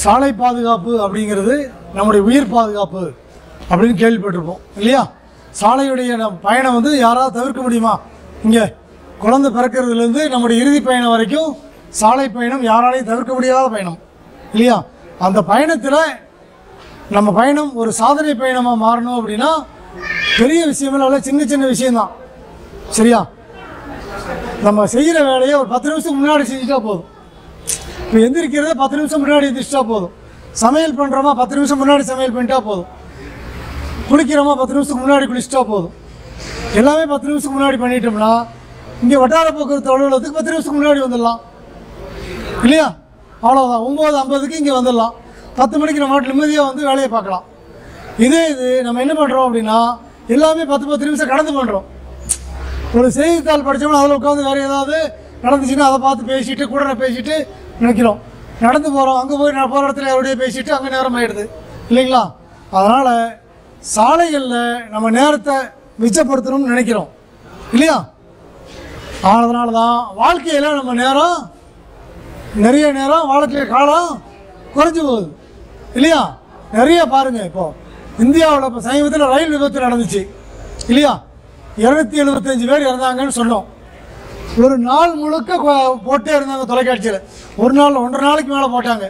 சாலை பாதுகாப்பு அப்படிங்கிறது நம்முடைய உயிர் பாதுகாப்பு அப்படின்னு கேள்விப்பட்டிருப்போம் இல்லையா சாலையுடைய நம் பயணம் வந்து யாராவது தவிர்க்க முடியுமா இங்கே குழந்தை பிறக்கிறதுலேருந்து நம்முடைய இறுதி பயணம் வரைக்கும் சாலை பயணம் யாராலையும் தவிர்க்க முடியாத பயணம் இல்லையா அந்த பயணத்தில் நம்ம பயணம் ஒரு சாதனை பயணமாக மாறணும் அப்படின்னா பெரிய விஷயமெல்லாம் இல்லை சின்ன சின்ன விஷயம்தான் சரியா நம்ம செய்கிற வேலையை ஒரு பத்து நிமிஷம் முன்னாடி செஞ்சுட்டா போதும் இப்போ எந்திரிக்கிறத பத்து நிமிஷம் முன்னாடி எந்திரிச்சிட்டா போதும் சமையல் பண்ணுறோமா பத்து நிமிஷம் முன்னாடி சமையல் பண்ணிட்டா போதும் குளிக்கிறோமா பத்து நிமிஷத்துக்கு முன்னாடி குளிச்சிட்டா போதும் எல்லாமே பத்து நிமிஷத்துக்கு முன்னாடி பண்ணிட்டோம்னா இங்கே வட்டார போக்குவரத்து அலுவலகத்துக்கு பத்து நிமிஷத்துக்கு முன்னாடி வந்துடலாம் இல்லையா அவ்வளோதான் ஒம்பது ஐம்பதுக்கு இங்கே வந்துடலாம் பத்து மணிக்கு நம்ம நாட்டு நிம்மதியாக வந்து வேலையை பார்க்கலாம் இதே இது நம்ம என்ன பண்ணுறோம் அப்படின்னா எல்லாமே பத்து பத்து நிமிஷம் கடந்து பண்ணுறோம் ஒரு செய்தித்தாள் படித்தோம்னா அதில் உட்காந்து வேறு ஏதாவது நடந்துச்சுன்னா அதை பார்த்து பேசிட்டு கூட பேசிட்டு நினைக்கிறோம் நடந்து போகிறோம் அங்கே போய் நான் போகிற இடத்துல யாரோடய பேசிட்டு அங்கே நேரம் ஆயிடுது இல்லைங்களா அதனால் சாலைகளில் நம்ம நேரத்தை மிச்சப்படுத்தணும்னு நினைக்கிறோம் இல்லையா அதனால தான் வாழ்க்கையில் நம்ம நேரம் நிறைய நேரம் வாழ்க்கைய காலம் குறைஞ்சு போகுது இல்லையா நிறைய பாருங்க இப்போ இந்தியாவில் இப்போ சமீபத்தில் ரயில் விபத்து நடந்துச்சு இல்லையா இரநூத்தி எழுபத்தஞ்சு பேர் இறந்தாங்கன்னு சொன்னோம் ஒரு நாள் முழுக்க கொ- போட்டே இருந்தாங்க தொலைக்காட்சியில் ஒரு நாள் ஒன்றரை நாளைக்கு மேலே போட்டாங்க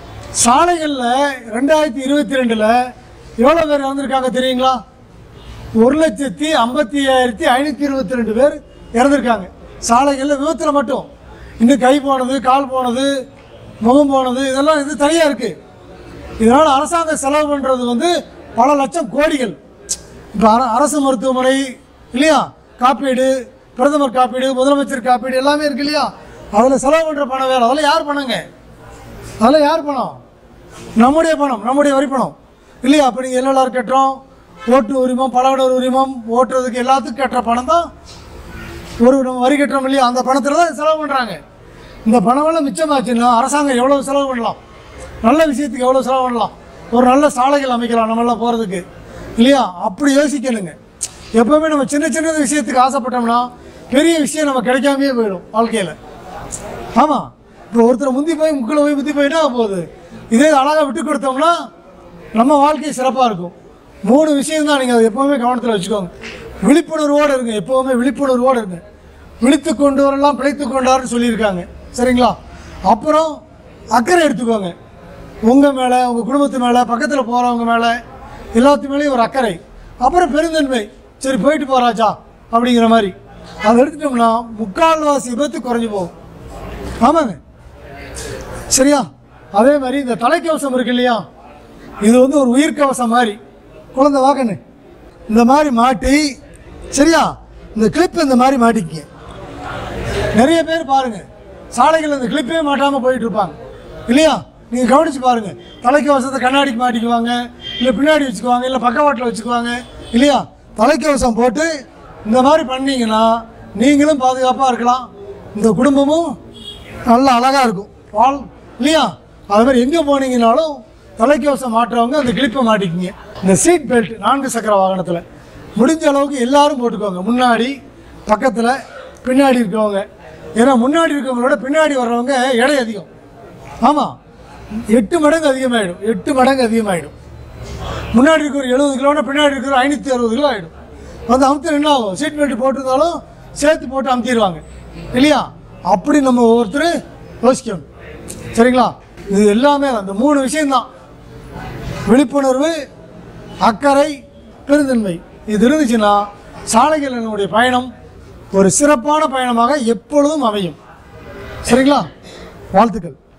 சாலைகளில் ரெண்டாயிரத்தி இருபத்தி ரெண்டில் எவ்வளோ பேர் இறந்துருக்காங்க தெரியுங்களா ஒரு லட்சத்தி ஐம்பத்தி ஐயாயிரத்தி ஐநூற்றி இருபத்தி ரெண்டு பேர் இறந்துருக்காங்க சாலைகளில் விபத்தில் மட்டும் இன்னும் கை போனது கால் போனது முகம் போனது இதெல்லாம் இது தனியாக இருக்குது இதனால் அரசாங்கம் செலவு பண்ணுறது வந்து பல லட்சம் கோடிகள் இப்போ அர அரசு மருத்துவமனை இல்லையா காப்பீடு பிரதமர் காப்பீடு முதலமைச்சர் காப்பீடு எல்லாமே இருக்கு இல்லையா அதில் செலவு பண்ணுற பணம் வேறு அதெல்லாம் யார் பணங்க அதெல்லாம் யார் பணம் நம்முடைய பணம் நம்முடைய வரி பணம் இல்லையா அப்போ நீங்கள் எல்எல்ஆர் கட்டுறோம் ஓட்டு உரிமம் பலவடர் உரிமம் ஓட்டுறதுக்கு எல்லாத்துக்கும் கட்டுற பணம் தான் ஒரு நம்ம வரி கட்டுறோம் இல்லையா அந்த பணத்தில் தான் செலவு பண்ணுறாங்க இந்த பணமெல்லாம் மிச்சமாச்சுன்னா அரசாங்கம் எவ்வளோ செலவு பண்ணலாம் நல்ல விஷயத்துக்கு எவ்வளோ செலவு பண்ணலாம் ஒரு நல்ல சாலைகள் அமைக்கலாம் நம்மளாம் போகிறதுக்கு இல்லையா அப்படி யோசிக்கணுங்க எப்போவுமே நம்ம சின்ன சின்ன விஷயத்துக்கு ஆசைப்பட்டோம்னா பெரிய விஷயம் நம்ம கிடைக்காமையே போயிடும் வாழ்க்கையில் ஆமாம் இப்போ ஒருத்தர் முந்தி போய் முக்கில் போய் முந்தி போயிட்டா போகுது இதே அழகாக விட்டு கொடுத்தோம்னா நம்ம வாழ்க்கை சிறப்பாக இருக்கும் மூணு விஷயம் தான் நீங்கள் அதை எப்போவுமே கவனத்தில் வச்சுக்கோங்க விழிப்புணர்வோடு இருங்க எப்போவுமே விழிப்புணர்வோடு இருங்க விழித்து கொண்டவரெல்லாம் பிழைத்து கொண்டார்னு சொல்லியிருக்காங்க சரிங்களா அப்புறம் அக்கறை எடுத்துக்கோங்க உங்கள் மேலே உங்கள் குடும்பத்து மேலே பக்கத்தில் போகிறவங்க மேலே எல்லாத்து மேலேயும் ஒரு அக்கறை அப்புறம் பெருந்தன்மை சரி போயிட்டு போகிறாச்சா அப்படிங்கிற மாதிரி அதை எடுத்துட்டோம்னா முக்கால்வாசி விபத்து குறைஞ்சு போகும் ஆமாங்க சரியா அதே மாதிரி இந்த தலைக்கவசம் இருக்கு இல்லையா இது வந்து ஒரு உயிர்க்கவசம் மாதிரி குழந்தை வாக்கண்ணு இந்த மாதிரி மாட்டி சரியா இந்த கிளிப் இந்த மாதிரி மாட்டிக்கங்க நிறைய பேர் பாருங்க சாலைகள் இந்த கிளிப்பே மாட்டாமல் போயிட்டு இருப்பாங்க இல்லையா நீங்கள் கவனிச்சு பாருங்க தலைக்கவசத்தை கண்ணாடிக்கு மாட்டிக்குவாங்க இல்லை பின்னாடி வச்சுக்குவாங்க இல்லை பக்கவாட்டில் வச்சுக்குவாங்க இல்லையா தலைக்கவசம் போட்டு இந்த மாதிரி பண்ணீங்கன்னா நீங்களும் பாதுகாப்பாக இருக்கலாம் இந்த குடும்பமும் நல்ல அழகாக இருக்கும் வாழ் இல்லையா அது மாதிரி எங்கே போனீங்கனாலும் தலைக்கவசம் மாட்டுறவங்க அந்த கிளிப்பை மாட்டிக்கிங்க இந்த சீட் பெல்ட் நான்கு சக்கர வாகனத்தில் முடிஞ்ச அளவுக்கு எல்லாரும் போட்டுக்கோங்க முன்னாடி பக்கத்தில் பின்னாடி இருக்கவங்க ஏன்னா முன்னாடி இருக்கவங்களோட பின்னாடி வர்றவங்க எடை அதிகம் ஆமாம் எட்டு மடங்கு அதிகமாகிடும் எட்டு மடங்கு அதிகமாகிடும் முன்னாடி இருக்கிற எழுபது கிலோனா பின்னாடி இருக்கிற ஐநூற்றி அறுபது கிலோ ஆகிடும் வந்து அமுத்து என்ன ஆகும் சீட் பெல்ட் போட்டிருந்தாலும் சேர்த்து போட்டு அமுத்திடுவாங்க இல்லையா அப்படி நம்ம ஒவ்வொருத்தர் யோசிக்கணும் சரிங்களா இது எல்லாமே அந்த மூணு விஷயம்தான் விழிப்புணர்வு அக்கறை பெருந்தன்மை இது இருந்துச்சுன்னா சாலைகள் என்னுடைய பயணம் ஒரு சிறப்பான பயணமாக எப்பொழுதும் அமையும் சரிங்களா வாழ்த்துக்கள்